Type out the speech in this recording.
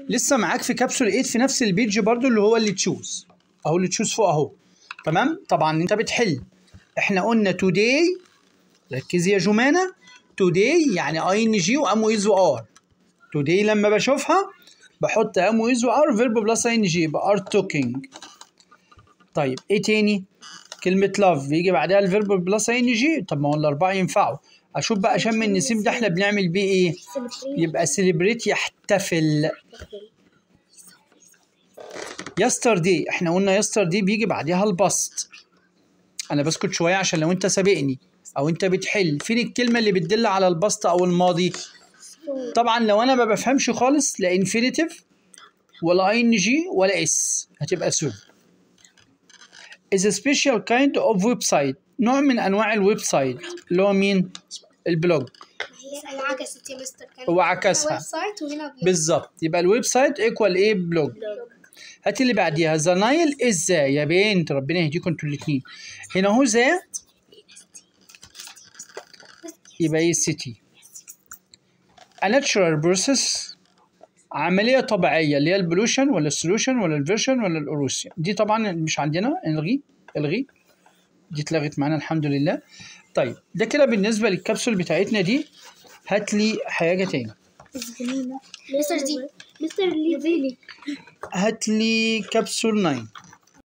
لسه معاك في كبسول 8 في نفس البيج برضو اللي هو اللي تشوز اهو اللي تشوز فوق اهو تمام طبعا انت بتحل احنا قلنا today ركزي يا جمانة today يعني اي ان جي وام ويز وار today لما بشوفها بحط ام ويز وار فيرب بلس اي ان جي يبقى ار توكينج طيب ايه تاني كلمة لاف بيجي بعدها الفيرب بلس اي ان جي طب ما هو الاربعة ينفعوا اشوف بقى شم النسيم ده احنا بنعمل بيه ايه يبقى سيلبريت يحتفل يستردي احنا قلنا يستردي بيجي بعدها البسط انا بسكت شويه عشان لو انت سابقني او انت بتحل فين الكلمه اللي بتدل على البسط او الماضي طبعا لو انا ما بفهمش خالص لا انفينيتيف ولا اي ان جي ولا اس هتبقى سو is a special kind of website نوع من انواع الويب سايت اللي هو مين البلوج هي انعكست يا مستر كان هو عكسها. ويب سايت وهنا بلوج. بالظبط يبقى الويب سايت ايكوال ايه بلوج هات اللي بعديها ذا نايل از ذا يا بنت ربنا يهديكم انتوا الاثنين هنا هو ذا يبقى ايه السيتي a natural process عملية طبيعية اللي هي البلوشن ولا السولوشن ولا الفيرشن ولا الاوروسيا دي طبعا مش عندنا الغي الغي دي اتلغت معانا الحمد لله طيب ده كده بالنسبة للكبسول بتاعتنا دي هات لي حاجة تاني مستر دي مستر ليفيلي هات لي كبسول 9